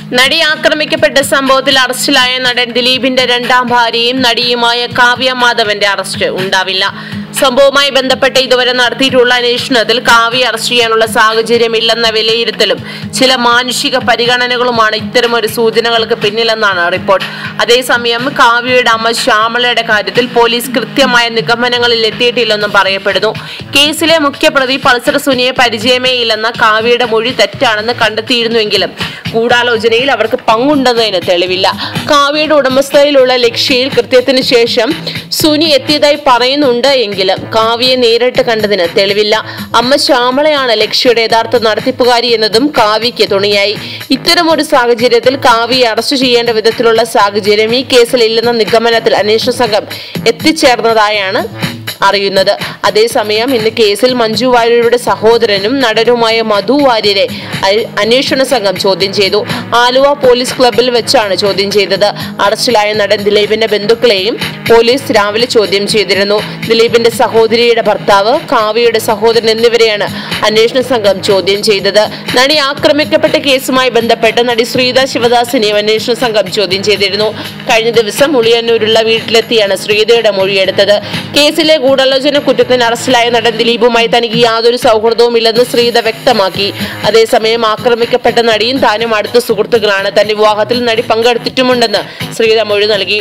നടി ആക്രമിക്കപ്പെട്ട സംഭവത്തിൽ അറസ്റ്റിലായ നടൻ ദിലീപിന്റെ രണ്ടാം ഭാര്യയും നടിയുമായ കാവ്യ മാധവന്റെ അറസ്റ്റ് ഉണ്ടാവില്ല സംഭവവുമായി ബന്ധപ്പെട്ട് ഇതുവരെ നടത്തിയിട്ടുള്ള അന്വേഷണത്തിൽ കാവ്യ അറസ്റ്റ് ചെയ്യാനുള്ള സാഹചര്യമില്ലെന്ന വിലയിരുത്തലും ചില മാനുഷിക പരിഗണനകളുമാണ് ഇത്തരമൊരു സൂചനകൾക്ക് പിന്നിലെന്നാണ് റിപ്പോർട്ട് അതേസമയം കാവ്യയുടെ അമ്മ ശ്യാമളയുടെ കാര്യത്തിൽ പോലീസ് കൃത്യമായ നിഗമനങ്ങളിൽ എത്തിയിട്ടില്ലെന്നും പറയപ്പെടുന്നു കേസിലെ മുഖ്യപ്രതി പൾസർ സുനിയെ പരിചയമേ ഇല്ലെന്ന കാവ്യയുടെ മൊഴി തെറ്റാണെന്ന് കണ്ടെത്തിയിരുന്നുവെങ്കിലും ഗൂഢാലോചനയിൽ അവർക്ക് പങ്കുണ്ടെന്നതിന് തെളിവില്ല കാവ്യയുടെ ഉടമസ്ഥതയിലുള്ള ലക്ഷ്യയിൽ കൃത്യത്തിന് ശേഷം സുനി എത്തിയതായി പറയുന്നുണ്ട് എങ്കിലും കാവ്യയെ നേരിട്ട് കണ്ടതിന് തെളിവില്ല അമ്മ ശ്യാമളയാണ് ലക്ഷ്യയുടെ യഥാർത്ഥ നടത്തിപ്പുകാരി എന്നതും കാവ്യയ്ക്ക് തുണിയായി ഇത്തരമൊരു സാഹചര്യത്തിൽ കാവ്യയെ അറസ്റ്റ് ചെയ്യേണ്ട വിധത്തിലുള്ള സാഹചര്യം ഈ കേസിൽ ഇല്ലെന്ന നിഗമനത്തിൽ അന്വേഷണ സംഘം എത്തിച്ചേർന്നതായാണ് അറിയുന്നത് അതേസമയം ഇന്ന് കേസിൽ മഞ്ജു വാര്യരുടെ സഹോദരനും നടനുമായ മധു വാര്യരെ അ- അന്വേഷണ സംഘം ചോദ്യം ചെയ്തു ആലുവ പോലീസ് ക്ലബിൽ വെച്ചാണ് ചോദ്യം ചെയ്തത് അറസ്റ്റിലായ നടൻ ദിലീപിന്റെ ബന്ധുക്കളെയും പോലീസ് രാവിലെ ചോദ്യം ചെയ്തിരുന്നു ദിലീപിന്റെ സഹോദരിയുടെ ഭർത്താവ് കാവ്യയുടെ സഹോദരൻ എന്നിവരെയാണ് അന്വേഷണ സംഘം ചോദ്യം ചെയ്തത് നടി ആക്രമിക്കപ്പെട്ട കേസുമായി ബന്ധപ്പെട്ട് നടി ശ്രീത ശിവദാസിനെയും അന്വേഷണ സംഘം ചോദ്യം ചെയ്തിരുന്നു കഴിഞ്ഞ ദിവസം ഉളിയന്നൂരുള്ള വീട്ടിലെത്തിയാണ് ശ്രീതയുടെ മൊഴിയെടുത്തത് കേസിലെ ഗൂഢാലോചന കുറ്റത്തിന് അറസ്റ്റിലായ നടൻ ദിലീപുമായി തനിക്ക് യാതൊരു സൗഹൃദവും ഇല്ലെന്ന് ശ്രീത വ്യക്തമാക്കി അതേസമയം ആക്രമിക്കപ്പെട്ട നടിയും താനും അടുത്ത സുഹൃത്തുക്കളാണ് തന്റെ വിവാഹത്തിൽ നടി പങ്കെടുത്തിട്ടുമുണ്ടെന്ന് ശ്രീത മൊഴി നൽകി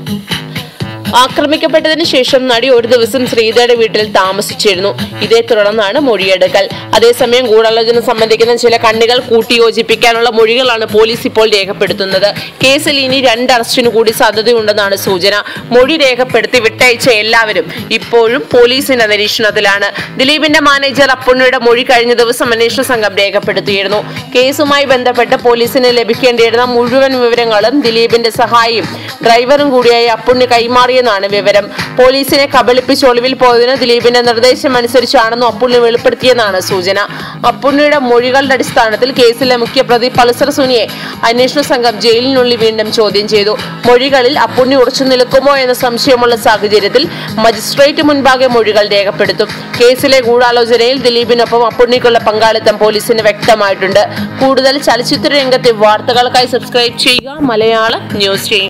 ആക്രമിക്കപ്പെട്ടതിന് ശേഷം നടി ഒരു ദിവസം ശ്രീതയുടെ വീട്ടിൽ താമസിച്ചിരുന്നു ഇതേ തുടർന്നാണ് മൊഴിയെടുക്കൽ അതേസമയം ഗൂഢാലോചന സംബന്ധിക്കുന്ന ചില കണ്ണികൾ കൂട്ടിയോജിപ്പിക്കാനുള്ള മൊഴികളാണ് പോലീസ് ഇപ്പോൾ രേഖപ്പെടുത്തുന്നത് കേസിൽ ഇനി രണ്ട് അറസ്റ്റിനു കൂടി സാധ്യതയുണ്ടെന്നാണ് സൂചന മൊഴി രേഖപ്പെടുത്തി വിട്ടയച്ച എല്ലാവരും ഇപ്പോഴും പോലീസിന്റെ നിരീക്ഷണത്തിലാണ് ദിലീപിന്റെ മാനേജർ അപ്പുണ്ണിയുടെ മൊഴി കഴിഞ്ഞ ദിവസം അന്വേഷണ സംഘം രേഖപ്പെടുത്തിയിരുന്നു കേസുമായി ബന്ധപ്പെട്ട് പോലീസിന് ലഭിക്കേണ്ടിയിരുന്ന മുഴുവൻ വിവരങ്ങളും ദിലീപിന്റെ സഹായിയും ഡ്രൈവറും കൂടിയായി അപ്പുണ്ണി കൈമാറിയെന്നാണ് വിവരം പോലീസിനെ കബളിപ്പിച്ച് ഒളിവിൽ പോയതിന് ദിലീപിന്റെ നിർദ്ദേശം അനുസരിച്ചാണെന്നും അപ്പുണ്ണി വെളിപ്പെടുത്തിയെന്നാണ് സൂചന അപ്പുണ്ണിയുടെ മൊഴികളുടെ അടിസ്ഥാനത്തിൽ കേസിലെ മുഖ്യപ്രതി പൾസർ സുനിയെ അന്വേഷണ സംഘം ജയിലിനുള്ളിൽ വീണ്ടും ചോദ്യം ചെയ്തു മൊഴികളിൽ അപ്പുണ്ണി ഉറച്ചു നിൽക്കുമോ എന്ന സംശയമുള്ള സാഹചര്യത്തിൽ മജിസ്ട്രേറ്റ് മുൻപാകെ മൊഴികൾ രേഖപ്പെടുത്തും കേസിലെ ഗൂഢാലോചനയിൽ ദിലീപിനൊപ്പം അപ്പുണ്ണിക്കുള്ള പങ്കാളിത്തം പോലീസിന് വ്യക്തമായിട്ടുണ്ട് കൂടുതൽ ചലച്ചിത്ര രംഗത്തെ വാർത്തകൾക്കായി സബ്സ്ക്രൈബ് ചെയ്യുക മലയാള ന്യൂസ് ചെയ്യും